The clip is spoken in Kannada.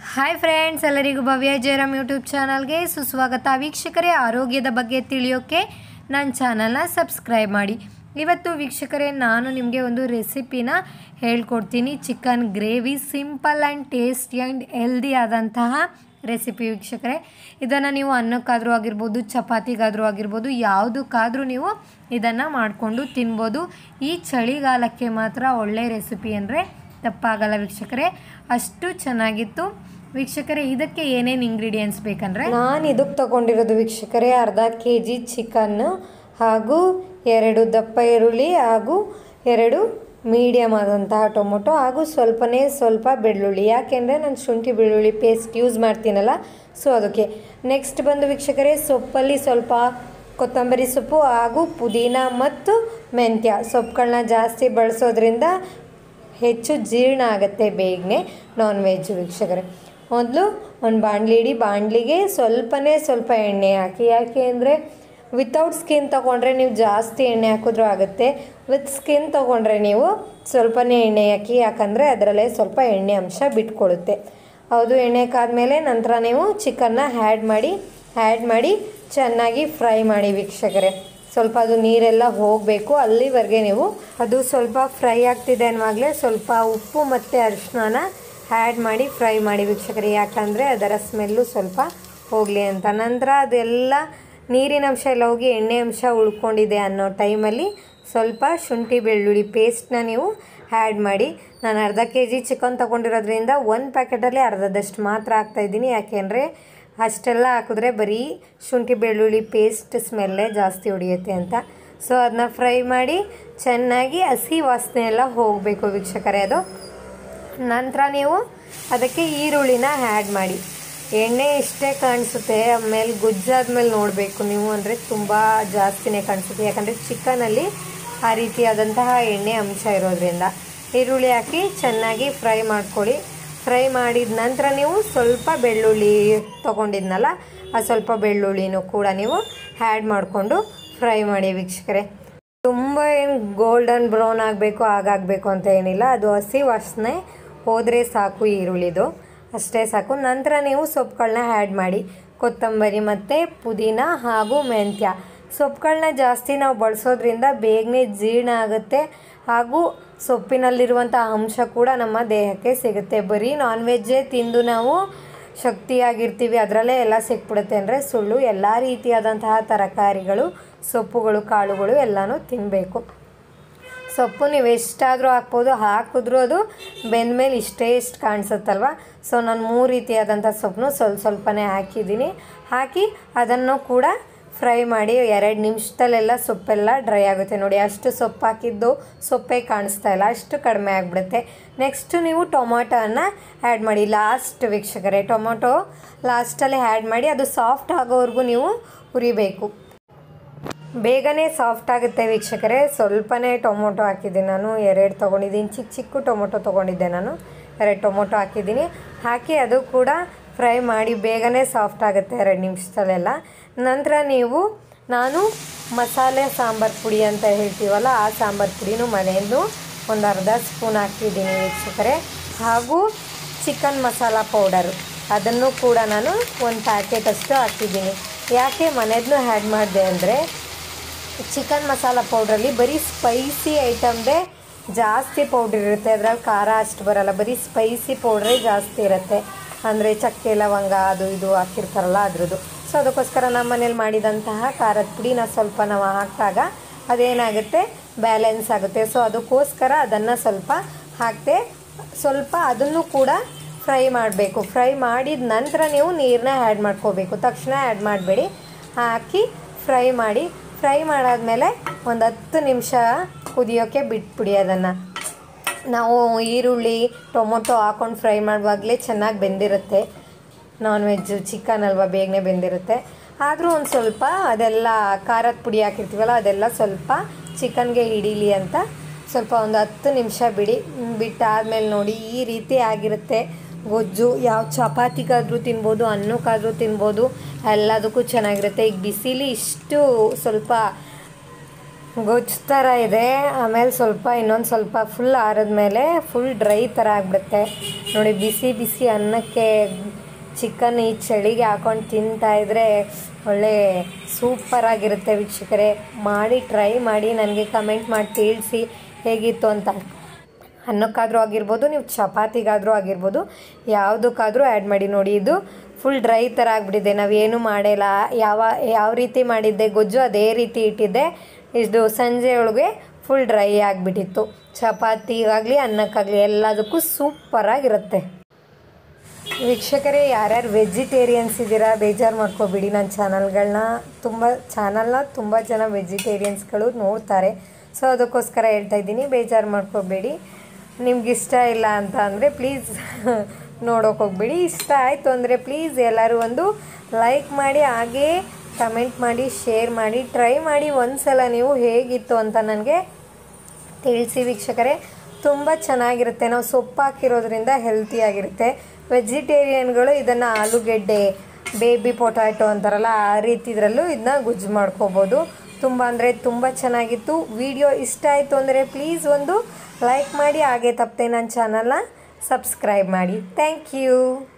ಹಾಯ್ ಫ್ರೆಂಡ್ಸ್ ಎಲ್ಲರಿಗೂ ಭವ್ಯ ಜಯರಾಮ್ ಯೂಟ್ಯೂಬ್ ಚಾನಲ್ಗೆ ಸುಸ್ವಾಗತ ವೀಕ್ಷಕರೇ ಆರೋಗ್ಯದ ಬಗ್ಗೆ ತಿಳಿಯೋಕ್ಕೆ ನನ್ನ ಚಾನಲ್ನ ಸಬ್ಸ್ಕ್ರೈಬ್ ಮಾಡಿ ಇವತ್ತು ವೀಕ್ಷಕರೇ ನಾನು ನಿಮಗೆ ಒಂದು ರೆಸಿಪಿನ ಹೇಳ್ಕೊಡ್ತೀನಿ chicken gravy simple and tasty and healthy ಆದಂತಹ ರೆಸಿಪಿ ವೀಕ್ಷಕರೇ ಇದನ್ನು ನೀವು ಅನ್ನಕ್ಕಾದರೂ ಆಗಿರ್ಬೋದು ಚಪಾತಿಗಾದರೂ ಆಗಿರ್ಬೋದು ಯಾವುದಕ್ಕಾದರೂ ನೀವು ಇದನ್ನು ಮಾಡಿಕೊಂಡು ತಿನ್ಬೋದು ಈ ಚಳಿಗಾಲಕ್ಕೆ ಮಾತ್ರ ಒಳ್ಳೆ ರೆಸಿಪಿ ಅಂದರೆ ತಪ್ಪಾಗಲ್ಲ ವೀಕ್ಷಕರೇ ಅಷ್ಟು ಚೆನ್ನಾಗಿತ್ತು ವೀಕ್ಷಕರೇ ಇದಕ್ಕೆ ಏನೇನು ಇಂಗ್ರೀಡಿಯೆಂಟ್ಸ್ ಬೇಕಂದರೆ ನಾನು ಇದಕ್ಕೆ ತಗೊಂಡಿರೋದು ವೀಕ್ಷಕರೇ ಅರ್ಧ ಕೆ ಜಿ ಚಿಕನ್ನು ಹಾಗೂ ಎರಡು ದಪ್ಪ ಈರುಳ್ಳಿ ಹಾಗೂ ಎರಡು ಮೀಡಿಯಮ್ ಆದಂತಹ ಟೊಮೊಟೊ ಹಾಗೂ ಸ್ವಲ್ಪನೇ ಸ್ವಲ್ಪ ಬೆಳ್ಳುಳ್ಳಿ ಯಾಕೆಂದರೆ ನಾನು ಶುಂಠಿ ಬೆಳ್ಳುಳ್ಳಿ ಪೇಸ್ಟ್ ಯೂಸ್ ಮಾಡ್ತೀನಲ್ಲ ಸೊ ಅದಕ್ಕೆ ನೆಕ್ಸ್ಟ್ ಬಂದು ವೀಕ್ಷಕರೇ ಸೊಪ್ಪಲ್ಲಿ ಸ್ವಲ್ಪ ಕೊತ್ತಂಬರಿ ಸೊಪ್ಪು ಹಾಗೂ ಪುದೀನ ಮತ್ತು ಮೆಂತ್ಯ ಸೊಪ್ಪುಗಳನ್ನ ಜಾಸ್ತಿ ಬಳಸೋದ್ರಿಂದ ಹೆಚ್ಚು ಜೀರ್ಣ ಆಗುತ್ತೆ ಬೇಗನೆ ನಾನ್ ವೆಜ್ ವೀಕ್ಷಕರೇ ಮೊದಲು ಒಂದು ಬಾಣಲಿ ಇಡಿ ಬಾಣಲಿಗೆ ಸ್ವಲ್ಪನೇ ಸ್ವಲ್ಪ ಎಣ್ಣೆ ಹಾಕಿ ಯಾಕೆ ಅಂದರೆ ವಿತೌಟ್ ಸ್ಕಿನ್ ತೊಗೊಂಡ್ರೆ ನೀವು ಜಾಸ್ತಿ ಎಣ್ಣೆ ಹಾಕಿದ್ರೂ ಆಗುತ್ತೆ ವಿತ್ ಸ್ಕಿನ್ ತೊಗೊಂಡ್ರೆ ನೀವು ಸ್ವಲ್ಪನೇ ಎಣ್ಣೆ ಹಾಕಿ ಯಾಕಂದರೆ ಅದರಲ್ಲೇ ಸ್ವಲ್ಪ ಎಣ್ಣೆ ಅಂಶ ಬಿಟ್ಕೊಡುತ್ತೆ ಹೌದು ಎಣ್ಣೆ ಕಾದ್ಮೇಲೆ ನಂತರ ನೀವು ಚಿಕನ್ನ ಹ್ಯಾಡ್ ಮಾಡಿ ಹ್ಯಾಡ್ ಮಾಡಿ ಚೆನ್ನಾಗಿ ಫ್ರೈ ಮಾಡಿ ವೀಕ್ಷಕರೇ ಸ್ವಲ್ಪ ಅದು ನೀರೆಲ್ಲ ಹೋಗಬೇಕು ಅಲ್ಲಿವರೆಗೆ ನೀವು ಅದು ಸ್ವಲ್ಪ ಫ್ರೈ ಆಗ್ತಿದೆ ಅನ್ನುವಾಗಲೇ ಸ್ವಲ್ಪ ಉಪ್ಪು ಮತ್ತು ಅರಿಶಿನ ಆ್ಯಡ್ ಮಾಡಿ ಫ್ರೈ ಮಾಡಿ ವೀಕ್ಷಕರೇ ಯಾಕಂದರೆ ಅದರ ಸ್ಮೆಲ್ಲು ಸ್ವಲ್ಪ ಹೋಗಲಿ ಅಂತ ನಂತರ ಅದೆಲ್ಲ ನೀರಿನ ಅಂಶ ಎಲ್ಲ ಹೋಗಿ ಎಣ್ಣೆ ಅಂಶ ಉಳ್ಕೊಂಡಿದೆ ಅನ್ನೋ ಟೈಮಲ್ಲಿ ಸ್ವಲ್ಪ ಶುಂಠಿ ಬೆಳ್ಳುಳ್ಳಿ ಪೇಸ್ಟ್ನ ನೀವು ಆ್ಯಡ್ ಮಾಡಿ ನಾನು ಅರ್ಧ ಕೆ ಜಿ ಚಿಕನ್ ತೊಗೊಂಡಿರೋದ್ರಿಂದ ಒಂದು ಪ್ಯಾಕೆಟಲ್ಲಿ ಅರ್ಧದಷ್ಟು ಮಾತ್ರ ಹಾಕ್ತಾಯಿದ್ದೀನಿ ಯಾಕೆಂದರೆ ಅಷ್ಟೆಲ್ಲ ಹಾಕಿದ್ರೆ ಬರೀ ಶುಂಠಿ ಬೆಳ್ಳುಳ್ಳಿ ಪೇಸ್ಟ್ ಸ್ಮೆಲ್ಲೇ ಜಾಸ್ತಿ ಹೊಡಿಯುತ್ತೆ ಅಂತ ಸೊ ಅದನ್ನ ಫ್ರೈ ಮಾಡಿ ಚೆನ್ನಾಗಿ ಹಸಿ ವಾಸನೆ ಎಲ್ಲ ಹೋಗಬೇಕು ವೀಕ್ಷಕರೇ ಅದು ನಂತರ ನೀವು ಅದಕ್ಕೆ ಈರುಳ್ಳಿನ ಆ್ಯಡ್ ಮಾಡಿ ಎಣ್ಣೆ ಇಷ್ಟೇ ಕಾಣಿಸುತ್ತೆ ಆಮೇಲೆ ಗುಜ್ಜಾದ್ಮೇಲೆ ನೋಡಬೇಕು ನೀವು ಅಂದರೆ ತುಂಬ ಜಾಸ್ತಿನೇ ಕಾಣಿಸುತ್ತೆ ಯಾಕಂದರೆ ಚಿಕನಲ್ಲಿ ಆ ರೀತಿಯಾದಂತಹ ಎಣ್ಣೆ ಅಂಶ ಇರೋದ್ರಿಂದ ಈರುಳ್ಳಿ ಹಾಕಿ ಚೆನ್ನಾಗಿ ಫ್ರೈ ಮಾಡ್ಕೊಳ್ಳಿ ಫ್ರೈ ಮಾಡಿದ ನಂತರ ನೀವು ಸ್ವಲ್ಪ ಬೆಳ್ಳುಳ್ಳಿ ತೊಗೊಂಡಿದ್ನಲ್ಲ ಆ ಸ್ವಲ್ಪ ಬೆಳ್ಳುಳ್ಳಿನೂ ಕೂಡ ನೀವು ಆ್ಯಡ್ ಮಾಡಿಕೊಂಡು ಫ್ರೈ ಮಾಡಿ ವೀಕ್ಷಕರೇ ತುಂಬ ಏನು ಗೋಲ್ಡನ್ ಬ್ರೌನ್ ಆಗಬೇಕು ಆಗಾಗಬೇಕು ಅಂತ ಏನಿಲ್ಲ ಅದು ಹಸಿ ವಾಸನೆ ಹೋದರೆ ಸಾಕು ಈರುಳ್ಳಿದು ಅಷ್ಟೇ ಸಾಕು ನಂತರ ನೀವು ಸೊಪ್ಪುಗಳನ್ನ ಆ್ಯಡ್ ಮಾಡಿ ಕೊತ್ತಂಬರಿ ಮತ್ತು ಪುದೀನ ಹಾಗೂ ಮೆಂತ್ಯ ಸೊಪ್ಪುಗಳನ್ನ ಜಾಸ್ತಿ ನಾವು ಬಳಸೋದ್ರಿಂದ ಬೇಗನೆ ಜೀರ್ಣ ಆಗುತ್ತೆ ಹಾಗೂ ಸೊಪ್ಪಿನಲ್ಲಿರುವಂಥ ಅಂಶ ಕೂಡ ನಮ್ಮ ದೇಹಕ್ಕೆ ಸಿಗುತ್ತೆ ಬರೀ ನಾನ್ ವೆಜ್ಜೇ ತಿಂದು ನಾವು ಶಕ್ತಿಯಾಗಿರ್ತೀವಿ ಅದರಲ್ಲೇ ಎಲ್ಲ ಸಿಕ್ಬಿಡುತ್ತೆ ಅಂದರೆ ಸುಳ್ಳು ಎಲ್ಲ ರೀತಿಯಾದಂತಹ ತರಕಾರಿಗಳು ಸೊಪ್ಪುಗಳು ಕಾಳುಗಳು ಎಲ್ಲನೂ ತಿನ್ನಬೇಕು ಸೊಪ್ಪು ನೀವು ಎಷ್ಟಾದರೂ ಹಾಕ್ಬೋದು ಹಾಕಿದ್ರೂ ಅದು ಬೆಂದಮೇಲೆ ಇಷ್ಟೇ ಇಷ್ಟು ಕಾಣಿಸುತ್ತಲ್ವ ಸೊ ನಾನು ಮೂರು ರೀತಿಯಾದಂಥ ಸೊಪ್ಪನ್ನು ಸ್ವಲ್ಪ ಸ್ವಲ್ಪನೇ ಹಾಕಿದ್ದೀನಿ ಹಾಕಿ ಅದನ್ನು ಕೂಡ ಫ್ರೈ ಮಾಡಿ ಎರಡು ನಿಮಿಷದಲ್ಲೆಲ್ಲ ಸೊಪ್ಪೆಲ್ಲ ಡ್ರೈ ಆಗುತ್ತೆ ನೋಡಿ ಅಷ್ಟು ಸೊಪ್ಪು ಹಾಕಿದ್ದು ಸೊಪ್ಪೇ ಕಾಣಿಸ್ತಾ ಇಲ್ಲ ಅಷ್ಟು ಕಡಿಮೆ ಆಗಿಬಿಡುತ್ತೆ ನೆಕ್ಸ್ಟು ನೀವು ಟೊಮೊಟೊನ ಆ್ಯಡ್ ಮಾಡಿ ಲಾಸ್ಟ್ ವೀಕ್ಷಕರೇ ಟೊಮೊಟೊ ಲಾಸ್ಟಲ್ಲಿ ಆ್ಯಡ್ ಮಾಡಿ ಅದು ಸಾಫ್ಟ್ ಆಗೋವರೆಗೂ ನೀವು ಹುರಿಬೇಕು ಬೇಗನೆ ಸಾಫ್ಟ್ ಆಗುತ್ತೆ ವೀಕ್ಷಕರೇ ಸ್ವಲ್ಪನೇ ಟೊಮೊಟೊ ಹಾಕಿದ್ದೀನಿ ನಾನು ಎರಡು ತೊಗೊಂಡಿದ್ದೀನಿ ಚಿಕ್ಕ ಚಿಕ್ಕ ಟೊಮೊಟೊ ತೊಗೊಂಡಿದ್ದೆ ನಾನು ಎರಡು ಟೊಮೊಟೊ ಹಾಕಿದ್ದೀನಿ ಹಾಕಿ ಅದು ಕೂಡ ಫ್ರೈ ಮಾಡಿ ಬೇಗನೆ ಸಾಫ್ಟ್ ಆಗುತ್ತೆ ಎರಡು ನಿಮಿಷದಲ್ಲೆಲ್ಲ ನಂತರ ನೀವು ನಾನು ಮಸಾಲೆ ಸಾಂಬಾರು ಪುಡಿ ಅಂತ ಹೇಳ್ತೀವಲ್ಲ ಆ ಸಾಂಬಾರು ಪುಡಿನೂ ಮನೆಯದು ಒಂದು ಅರ್ಧ ಸ್ಪೂನ್ ಹಾಕಿದ್ದೀನಿ ವೀಕ್ಷಕರೇ ಹಾಗೂ ಚಿಕನ್ ಮಸಾಲ ಪೌಡರು ಅದನ್ನು ಕೂಡ ನಾನು ಒಂದು ಪ್ಯಾಕೆಟಷ್ಟು ಹಾಕಿದ್ದೀನಿ ಯಾಕೆ ಮನೆಯದನ್ನು ಆ್ಯಡ್ ಮಾಡಿದೆ ಅಂದರೆ ಚಿಕನ್ ಮಸಾಲ ಪೌಡ್ರಲ್ಲಿ ಬರೀ ಸ್ಪೈಸಿ ಐಟಮ್ದೇ ಜಾಸ್ತಿ ಪೌಡ್ರ್ ಇರುತ್ತೆ ಅದ್ರಲ್ಲಿ ಖಾರ ಅಷ್ಟು ಬರಲ್ಲ ಬರೀ ಸ್ಪೈಸಿ ಪೌಡ್ರೇ ಜಾಸ್ತಿ ಇರುತ್ತೆ ಅಂದರೆ ಚಕ್ಕೆ ಲವಂಗ ಅದು ಇದು ಹಾಕಿರ್ತಾರಲ್ಲ ಅದ್ರದ್ದು ಸೊ ಅದಕ್ಕೋಸ್ಕರ ನಮ್ಮ ಮನೇಲಿ ಮಾಡಿದಂತಹ ಖಾರದ ಪುಡಿನ ಸ್ವಲ್ಪ ನಾವು ಹಾಕಿದಾಗ ಅದೇನಾಗುತ್ತೆ ಬ್ಯಾಲೆನ್ಸ್ ಆಗುತ್ತೆ ಸೊ ಅದಕ್ಕೋಸ್ಕರ ಅದನ್ನು ಸ್ವಲ್ಪ ಹಾಕ್ತೆ ಸ್ವಲ್ಪ ಅದನ್ನು ಕೂಡ ಫ್ರೈ ಮಾಡಬೇಕು ಫ್ರೈ ಮಾಡಿದ ನಂತರ ನೀವು ನೀರನ್ನ ಆ್ಯಡ್ ಮಾಡ್ಕೋಬೇಕು ತಕ್ಷಣ ಆ್ಯಡ್ ಮಾಡಬೇಡಿ ಹಾಕಿ ಫ್ರೈ ಮಾಡಿ ಫ್ರೈ ಮಾಡಾದಮೇಲೆ ಒಂದು ಹತ್ತು ನಿಮಿಷ ಕುದಿಯೋಕ್ಕೆ ಬಿಟ್ಬಿಡಿ ಅದನ್ನು ನಾವು ಈರುಳ್ಳಿ ಟೊಮೊಟೊ ಹಾಕ್ಕೊಂಡು ಫ್ರೈ ಮಾಡುವಾಗಲೇ ಚೆನ್ನಾಗಿ ಬೆಂದಿರುತ್ತೆ ನಾನ್ ವೆಜ್ಜು ಚಿಕನ್ ಅಲ್ವಾ ಬೇಗನೆ ಬೆಂದಿರುತ್ತೆ ಆದರೂ ಒಂದು ಸ್ವಲ್ಪ ಅದೆಲ್ಲ ಖಾರದ ಪುಡಿ ಹಾಕಿರ್ತೀವಲ್ಲ ಅದೆಲ್ಲ ಸ್ವಲ್ಪ ಚಿಕನ್ಗೆ ಹಿಡೀಲಿ ಅಂತ ಸ್ವಲ್ಪ ಒಂದು ಹತ್ತು ನಿಮಿಷ ಬಿಡಿ ಬಿಟ್ಟಾದ್ಮೇಲೆ ನೋಡಿ ಈ ರೀತಿ ಆಗಿರುತ್ತೆ ಗೊಜ್ಜು ಯಾವ ಚಪಾತಿಗಾದರೂ ತಿನ್ಬೋದು ಅನ್ನಕ್ಕಾದರೂ ತಿನ್ಬೋದು ಎಲ್ಲದಕ್ಕೂ ಚೆನ್ನಾಗಿರುತ್ತೆ ಈಗ ಬಿಸಿಲಿ ಇಷ್ಟು ಸ್ವಲ್ಪ ಗೊಜ್ಜು ಥರ ಇದೆ ಆಮೇಲೆ ಸ್ವಲ್ಪ ಇನ್ನೊಂದು ಸ್ವಲ್ಪ ಫುಲ್ ಆರಿದ್ಮೇಲೆ ಫುಲ್ ಡ್ರೈ ಥರ ಆಗಿಬಿಡುತ್ತೆ ನೋಡಿ ಬಿಸಿ ಬಿಸಿ ಅನ್ನಕ್ಕೆ ಚಿಕನ್ ಈ ಚಳಿಗೆ ಹಾಕೊಂಡು ತಿಂತಾ ಇದ್ರೆ ಒಳ್ಳೆ ಸೂಪರ್ ಆಗಿರುತ್ತೆ ವೀಕ್ಷಕರೇ ಮಾಡಿ ಟ್ರೈ ಮಾಡಿ ನನಗೆ ಕಮೆಂಟ್ ಮಾಡಿ ತಿಳಿಸಿ ಹೇಗಿತ್ತು ಅಂತ ಅನ್ನಕ್ಕಾದರೂ ಆಗಿರ್ಬೋದು ನೀವು ಚಪಾತಿಗಾದರೂ ಆಗಿರ್ಬೋದು ಯಾವುದಕ್ಕಾದರೂ ಆ್ಯಡ್ ಮಾಡಿ ನೋಡಿ ಇದು ಫುಲ್ ಡ್ರೈ ಥರ ಆಗಿಬಿಟ್ಟಿದೆ ನಾವೇನು ಮಾಡಿಲ್ಲ ಯಾವ ಯಾವ ರೀತಿ ಮಾಡಿದ್ದೆ ಗೊಜ್ಜು ಅದೇ ರೀತಿ ಇಟ್ಟಿದ್ದೆ ಇದು ಸಂಜೆ ಒಳಗೆ ಫುಲ್ ಡ್ರೈ ಆಗಿಬಿಟ್ಟಿತ್ತು ಚಪಾತಿಗಾಗಲಿ ಅನ್ನಕ್ಕಾಗಲಿ ಎಲ್ಲದಕ್ಕೂ ಸೂಪರಾಗಿರುತ್ತೆ ವೀಕ್ಷಕರೇ ಯಾರ್ಯಾರು ವೆಜಿಟೇರಿಯನ್ಸ್ ಇದ್ದೀರಾ ಬೇಜಾರು ಮಾಡ್ಕೋಬೇಡಿ ನನ್ನ ಚಾನಲ್ಗಳನ್ನ ತುಂಬ ಚಾನಲ್ನ ತುಂಬ ಜನ ವೆಜಿಟೇರಿಯನ್ಸ್ಗಳು ನೋಡ್ತಾರೆ ಸೊ ಅದಕ್ಕೋಸ್ಕರ ಹೇಳ್ತಾ ಇದ್ದೀನಿ ಬೇಜಾರು ಮಾಡ್ಕೋಬೇಡಿ ನಿಮ್ಗೆ ಇಷ್ಟ ಇಲ್ಲ ಅಂತ ಅಂದರೆ ಪ್ಲೀಸ್ ನೋಡೋಕೆ ಹೋಗ್ಬೇಡಿ ಇಷ್ಟ ಆಯಿತು ಅಂದರೆ ಪ್ಲೀಸ್ ಎಲ್ಲರೂ ಒಂದು ಲೈಕ್ ಮಾಡಿ ಹಾಗೇ ಕಮೆಂಟ್ ಮಾಡಿ ಶೇರ್ ಮಾಡಿ ಟ್ರೈ ಮಾಡಿ ಒಂದು ಸಲ ನೀವು ಹೇಗಿತ್ತು ಅಂತ ನನಗೆ ತಿಳಿಸಿ ವೀಕ್ಷಕರೇ ತುಂಬ ಚೆನ್ನಾಗಿರುತ್ತೆ ನಾವು ಸೊಪ್ಪು ಹಾಕಿರೋದ್ರಿಂದ ಹೆಲ್ತಿಯಾಗಿರುತ್ತೆ ವೆಜಿಟೇರಿಯನ್ಗಳು ಇದನ್ನು ಆಲೂಗೆಡ್ಡೆ ಬೇಬಿ ಪೊಟ್ಯಾಟೊ ಅಂತಾರಲ್ಲ ಆ ರೀತಿದ್ರಲ್ಲೂ ಇದನ್ನ ಗುಜ್ಜು ಮಾಡ್ಕೋಬೋದು ತುಂಬ ಅಂದರೆ ತುಂಬ ಚೆನ್ನಾಗಿತ್ತು ವಿಡಿಯೋ ಇಷ್ಟ ಆಯಿತು ಅಂದರೆ ಪ್ಲೀಸ್ ಒಂದು ಲೈಕ್ ಮಾಡಿ ಹಾಗೆ ತಪ್ಪದೆ ನನ್ನ ಚಾನಲ್ನ ಸಬ್ಸ್ಕ್ರೈಬ್ ಮಾಡಿ ಥ್ಯಾಂಕ್ ಯು